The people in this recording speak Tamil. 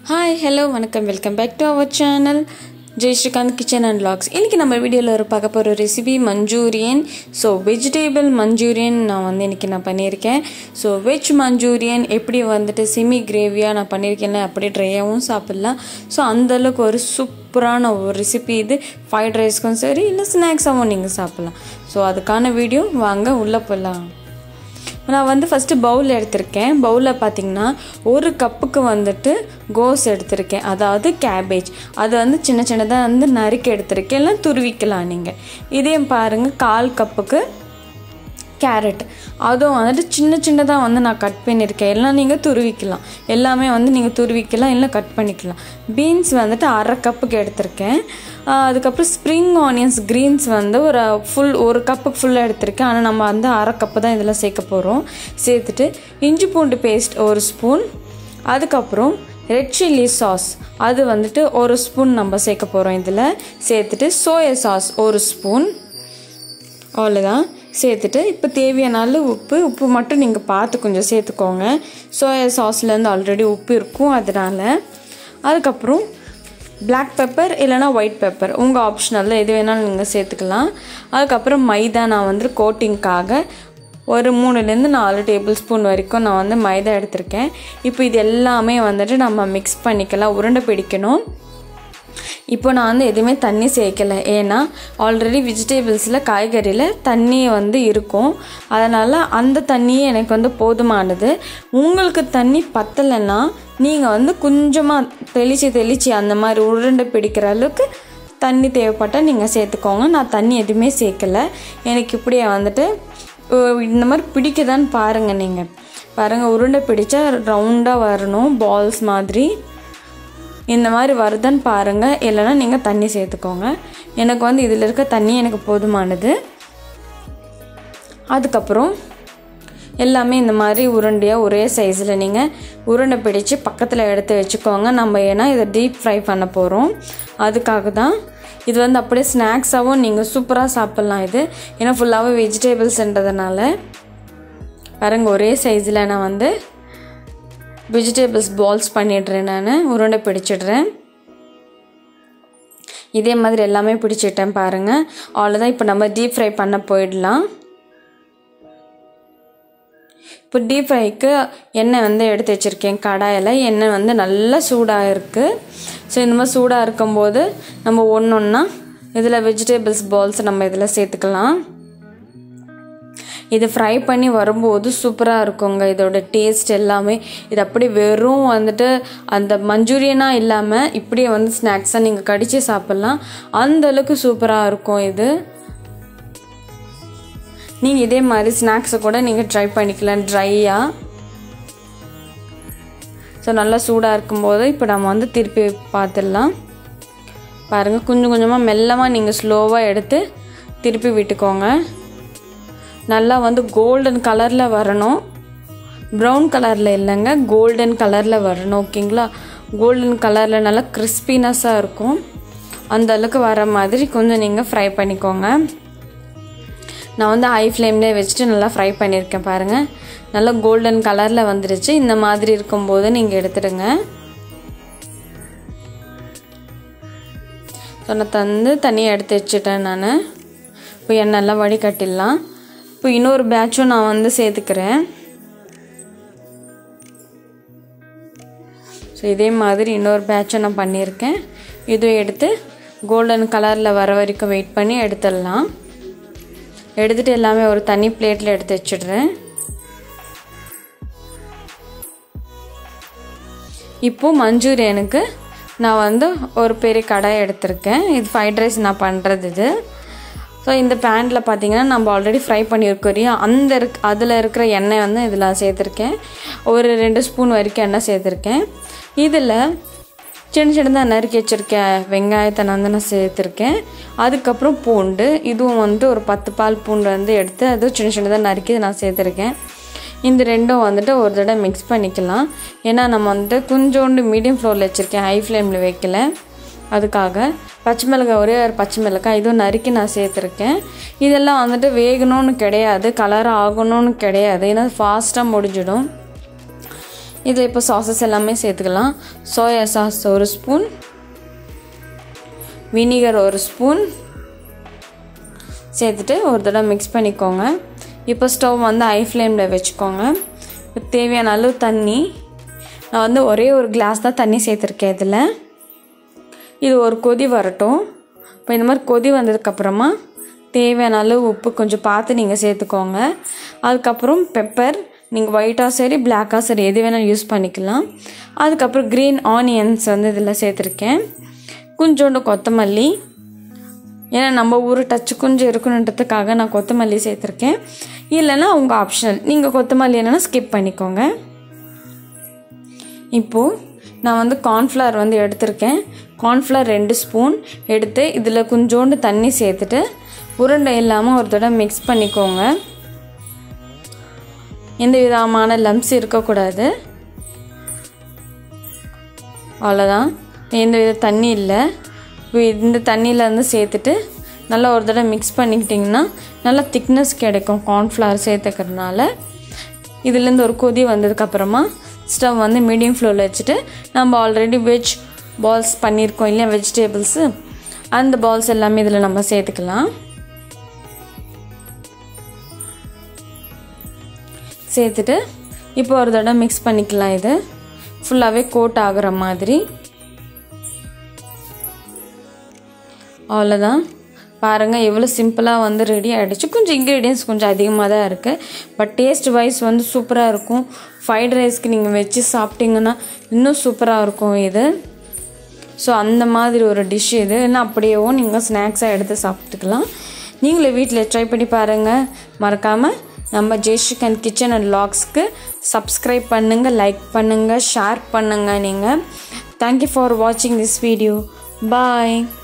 ஹாய் ஹலோ வணக்கம் welcome back to our channel Jai Srikanth kitchen and logs இன்றைக்கி நம்ம வீடியோவில் ஒரு பார்க்க போகிற recipe Manchurian so vegetable Manchurian நான் வந்து இன்றைக்கி நான் பண்ணியிருக்கேன் ஸோ வெஜ் மஞ்சூரியன் எப்படி வந்துட்டு செமி கிரேவியாக நான் பண்ணியிருக்கேன் அப்படியே ட்ரையாகவும் சாப்பிட்லாம் ஸோ அந்தளவுக்கு ஒரு சூப்பரான ஒரு ரெசிபி இது ஃப்ரைட் ரைஸ்க்கும் சரி இல்லை ஸ்நாக்ஸாகவும் நீங்கள் சாப்பிட்லாம் ஸோ அதுக்கான வீடியோ வாங்க உள்ளே போகலாம் நான் வந்து ஃபஸ்ட்டு பவுல் எடுத்திருக்கேன் பவுலில் பார்த்தீங்கன்னா ஒரு கப்புக்கு வந்துட்டு கோஸ் எடுத்திருக்கேன் அதாவது கேபேஜ் அது வந்து சின்ன சின்னதாக வந்து நறுக்கி எடுத்திருக்கேன் எல்லாம் துருவிக்கலாம் நீங்கள் இதே பாருங்கள் கால் கப்புக்கு கேரட் அதுவும் வந்துட்டு சின்ன சின்னதாக வந்து நான் கட் பண்ணியிருக்கேன் எல்லாம் நீங்கள் துருவிக்கலாம் எல்லாமே வந்து நீங்கள் துருவிக்கலாம் இல்லை கட் பண்ணிக்கலாம் பீன்ஸ் வந்துட்டு அரை கப்புக்கு எடுத்திருக்கேன் அதுக்கப்புறம் ஸ்ப்ரிங் ஆனியன்ஸ் க்ரீன்ஸ் வந்து ஒரு ஃபுல் ஒரு கப்புக்கு ஃபுல்லாக எடுத்திருக்கேன் ஆனால் நம்ம வந்து அரை கப்பு தான் இதில் சேர்க்க போகிறோம் சேர்த்துட்டு இஞ்சி பூண்டு பேஸ்ட் ஒரு ஸ்பூன் அதுக்கப்புறம் ரெட் சில்லி சாஸ் அது வந்துட்டு ஒரு ஸ்பூன் நம்ம சேர்க்க போகிறோம் இதில் சேர்த்துட்டு சோயா சாஸ் ஒரு ஸ்பூன் அவ்வளோதான் சேர்த்துட்டு இப்போ தேவையான அளவு உப்பு உப்பு மட்டும் நீங்கள் பார்த்து கொஞ்சம் சேர்த்துக்கோங்க சோயா சாஸ்லேருந்து ஆல்ரெடி உப்பு இருக்கும் அதனால் அதுக்கப்புறம் பிளாக் பெப்பர் இல்லைனா ஒயிட் பெப்பர் உங்கள் ஆப்ஷனலில் எது வேணாலும் நீங்கள் சேர்த்துக்கலாம் அதுக்கப்புறம் மைதா நான் வந்து கோட்டிங்க்காக ஒரு மூணுலேருந்து நாலு டேபிள் ஸ்பூன் வரைக்கும் நான் வந்து மைதா எடுத்திருக்கேன் இப்போ இது எல்லாமே வந்துட்டு நம்ம மிக்ஸ் பண்ணிக்கலாம் உருண்டை பிடிக்கணும் இப்போ நான் வந்து எதுவுமே தண்ணி சேர்க்கலை ஏன்னா ஆல்ரெடி வெஜிடபிள்ஸில் காய்கறியில் தண்ணி வந்து இருக்கும் அதனால் அந்த தண்ணியே எனக்கு வந்து போதுமானது உங்களுக்கு தண்ணி பத்தலைன்னா நீங்கள் வந்து கொஞ்சமாக தெளித்து தெளித்து அந்த மாதிரி உருண்டை பிடிக்கிற அளவுக்கு தண்ணி தேவைப்பட்டால் நீங்கள் சேர்த்துக்கோங்க நான் தண்ணி எதுவுமே சேர்க்கலை எனக்கு இப்படியே வந்துட்டு இந்த மாதிரி பிடிக்குதான்னு பாருங்கள் நீங்கள் பாருங்கள் உருண்டை பிடிச்சா ரவுண்டாக வரணும் பால்ஸ் மாதிரி இந்த மாதிரி வருதுன்னு பாருங்கள் இல்லைனா நீங்கள் தண்ணி சேர்த்துக்கோங்க எனக்கு வந்து இதில் இருக்க தண்ணி எனக்கு போதுமானது அதுக்கப்புறம் எல்லாமே இந்த மாதிரி உருண்டையாக ஒரே சைஸில் நீங்கள் உருண்டை பிடிச்சு பக்கத்தில் எடுத்து வச்சுக்கோங்க நம்ம ஏன்னா இதை டீப் ஃப்ரை பண்ண போகிறோம் அதுக்காக தான் இது வந்து அப்படியே ஸ்நாக்ஸாகவும் நீங்கள் சூப்பராக சாப்பிட்லாம் இது ஏன்னா ஃபுல்லாகவே வெஜிடேபிள்ஸ்ன்றதுனால பாருங்க ஒரே சைஸில் நான் வந்து வெஜிடபிள்ஸ் பால்ஸ் பண்ணிடுறேன் நான் உருண்டை பிடிச்சிடுறேன் இதே மாதிரி எல்லாமே பிடிச்சிட்டேன் பாருங்கள் அவ்வளோதான் இப்போ நம்ம டீப் ஃப்ரை பண்ண போயிடலாம் இப்போ டீப் ஃப்ரைக்கு எண்ணெய் வந்து எடுத்து வச்சுருக்கேன் கடாயில் எண்ணெய் வந்து நல்லா சூடாக இருக்குது ஸோ இந்த மாதிரி சூடாக இருக்கும்போது நம்ம ஒன்று ஒன்றா இதில் வெஜிடபிள்ஸ் பால்ஸ் நம்ம இதில் சேர்த்துக்கலாம் இது ஃப்ரை பண்ணி வரும்போது சூப்பராக இருக்குங்க இதோட டேஸ்ட் எல்லாமே இது அப்படி வெறும் வந்துட்டு அந்த மஞ்சூரியனாக இல்லாமல் இப்படியே வந்து ஸ்நாக்ஸாக நீங்கள் கடித்து சாப்பிட்லாம் அந்த அளவுக்கு சூப்பராக இருக்கும் இது நீங்கள் இதே மாதிரி ஸ்நாக்ஸை கூட நீங்கள் ட்ரை பண்ணிக்கலாம் ட்ரையாக ஸோ நல்லா சூடாக இருக்கும்போது இப்போ நம்ம வந்து திருப்பி பார்த்துடலாம் பாருங்கள் கொஞ்சம் கொஞ்சமாக மெல்லமாக நீங்கள் ஸ்லோவாக எடுத்து திருப்பி விட்டுக்கோங்க நல்லா வந்து கோல்டன் கலரில் வரணும் ப்ரௌன் கலரில் இல்லைங்க கோல்டன் கலரில் வரணும் ஓகேங்களா கோல்டன் கலரில் நல்லா கிறிஸ்பினஸ்ஸாக இருக்கும் அந்த அளவுக்கு வர மாதிரி கொஞ்சம் நீங்கள் ஃப்ரை பண்ணிக்கோங்க நான் வந்து ஹை ஃப்ளேம்லேயே வச்சுட்டு நல்லா ஃப்ரை பண்ணியிருக்கேன் பாருங்கள் நல்லா கோல்டன் கலரில் வந்துருச்சு இந்த மாதிரி இருக்கும்போது நீங்கள் எடுத்துடுங்க ஸோ நான் தந்து தனியாக எடுத்து வச்சுட்டேன் நான் இப்போ எண்ணெய்லாம் வடிகட்டிடலாம் இப்போ இன்னொரு பேட்சும் நான் வந்து சேர்த்துக்கிறேன் ஸோ இதே மாதிரி இன்னொரு பேட்சும் நான் பண்ணியிருக்கேன் இதுவும் எடுத்து கோல்டன் கலரில் வர வரைக்கும் வெயிட் பண்ணி எடுத்துடலாம் எடுத்துகிட்டு எல்லாமே ஒரு தனி பிளேட்டில் எடுத்து வச்சிடுறேன் இப்போது மஞ்சூரியனுக்கு நான் வந்து ஒரு பெரிய கடாய் எடுத்திருக்கேன் இது ஃப்ரைட் ரைஸ் நான் பண்ணுறது இது ஸோ இந்த பேனில் பார்த்தீங்கன்னா நம்ம ஆல்ரெடி ஃப்ரை பண்ணியிருக்கோம் அந்த இருக் அதில் இருக்கிற எண்ணெய் வந்து இதில் சேர்த்துருக்கேன் ஒரு ரெண்டு ஸ்பூன் வரைக்கும் எண்ணெய் சேர்த்துருக்கேன் இதில் சின்ன சின்னதாக நறுக்கி வச்சுருக்கேன் வெங்காயத்தை நான் வந்து நான் சேர்த்துருக்கேன் அதுக்கப்புறம் பூண்டு இதுவும் வந்துட்டு ஒரு பத்து பால் பூண்டு வந்து எடுத்து அதுவும் சின்ன சின்னதாக நறுக்கி நான் சேர்த்துருக்கேன் இந்த ரெண்டும் வந்துட்டு ஒரு தடவை மிக்ஸ் பண்ணிக்கலாம் ஏன்னா நம்ம வந்துட்டு கொஞ்சோண்டு மீடியம் ஃப்ளோரில் வச்சுருக்கேன் ஹை ஃப்ளேமில் வைக்கல அதுக்காக பச்சை மிளகாய் ஒரே ஒரு பச்சை மிளகாய் இதுவும் நறுக்கி நான் சேர்த்துருக்கேன் இதெல்லாம் வந்துட்டு வேகணும்னு கிடையாது கலர் ஆகணும்னு கிடையாது ஏன்னா ஃபாஸ்ட்டாக முடிஞ்சிடும் இதில் இப்போ சாசஸ் எல்லாமே சேர்த்துக்கலாம் சோயா சாஸ் ஒரு ஸ்பூன் வினிகர் ஒரு ஸ்பூன் சேர்த்துட்டு ஒரு தடவை மிக்ஸ் பண்ணிக்கோங்க இப்போ ஸ்டவ் வந்து ஹை ஃப்ளேமில் வச்சுக்கோங்க இப்போ தேவையான அளவு தண்ணி நான் வந்து ஒரே ஒரு கிளாஸ் தான் தண்ணி சேர்த்துருக்கேன் இதில் இது ஒரு கொதி வரட்டும் இப்போ இந்த மாதிரி கொதி வந்ததுக்கப்புறமா தேவையான அளவு உப்பு கொஞ்சம் பார்த்து நீங்கள் சேர்த்துக்கோங்க அதுக்கப்புறம் பெப்பர் நீங்கள் ஒயிட்டாக சரி பிளாக்காக சரி எது வேணாலும் யூஸ் பண்ணிக்கலாம் அதுக்கப்புறம் க்ரீன் ஆனியன்ஸ் வந்து இதில் சேர்த்துருக்கேன் கொஞ்சோண்டு கொத்தமல்லி ஏன்னா நம்ம ஊர் டச்சு கொஞ்சம் இருக்கணுன்றதுக்காக நான் கொத்தமல்லி சேர்த்துருக்கேன் இல்லைன்னா உங்கள் ஆப்ஷனல் நீங்கள் கொத்தமல்லி என்னென்னா ஸ்கிப் பண்ணிக்கோங்க இப்போது நான் வந்து கார்ன்ஃப்ளவர் வந்து எடுத்திருக்கேன் கார்ன்ஃப்ளவர் ரெண்டு ஸ்பூன் எடுத்து இதில் கொஞ்சோண்டு தண்ணி சேர்த்துட்டு உருண்டை இல்லாமல் ஒரு தடவை மிக்ஸ் பண்ணிக்கோங்க எந்த விதமான லம்ஸ் இருக்கக்கூடாது அவ்வளோதான் எந்த வித தண்ணி இல்லை இந்த தண்ணியில் வந்து சேர்த்துட்டு நல்லா ஒரு தடவை மிக்ஸ் பண்ணிக்கிட்டிங்கன்னா நல்லா திக்னஸ் கிடைக்கும் கார்ன்ஃப்ளவர் சேர்த்துக்கிறதுனால இதுலேருந்து ஒரு கொதி வந்ததுக்கப்புறமா ஸ்டவ் வந்து மீடியம் ஃப்ளோவில் வச்சுட்டு நம்ம ஆல்ரெடி வெஜ் பால்ஸ் பண்ணியிருக்கோம் இல்லையா வெஜிடேபிள்ஸு அந்த பால்ஸ் எல்லாமே இதில் நம்ம சேர்த்துக்கலாம் சேர்த்துட்டு இப்போ ஒரு தடவை மிக்ஸ் பண்ணிக்கலாம் இது ஃபுல்லாகவே கோட் ஆகுற மாதிரி அவ்வளோதான் பாருங்கள் எவ்வளோ சிம்பிளாக வந்து ரெடி ஆகிடுச்சு கொஞ்சம் இன்க்ரீடியன்ஸ் கொஞ்சம் அதிகமாக தான் இருக்குது பட் டேஸ்ட் வைஸ் வந்து சூப்பராக இருக்கும் ஃப்ரைட் ரைஸ்க்கு நீங்கள் வச்சு சாப்பிட்டீங்கன்னா இன்னும் சூப்பராக இருக்கும் இது ஸோ அந்த மாதிரி ஒரு டிஷ் இது இல்லை அப்படியேவும் நீங்கள் ஸ்நாக்ஸாக எடுத்து சாப்பிட்டுக்கலாம் நீங்களே வீட்டில் ட்ரை பண்ணி பாருங்கள் மறக்காமல் நம்ம ஜெய்ஸ்ரீகாந்த் கிச்சன் அண்ட் லாக்ஸ்க்கு சப்ஸ்கிரைப் பண்ணுங்கள் லைக் பண்ணுங்கள் ஷேர் பண்ணுங்கள் நீங்கள் தேங்க்யூ ஃபார் வாட்சிங் திஸ் வீடியோ பாய்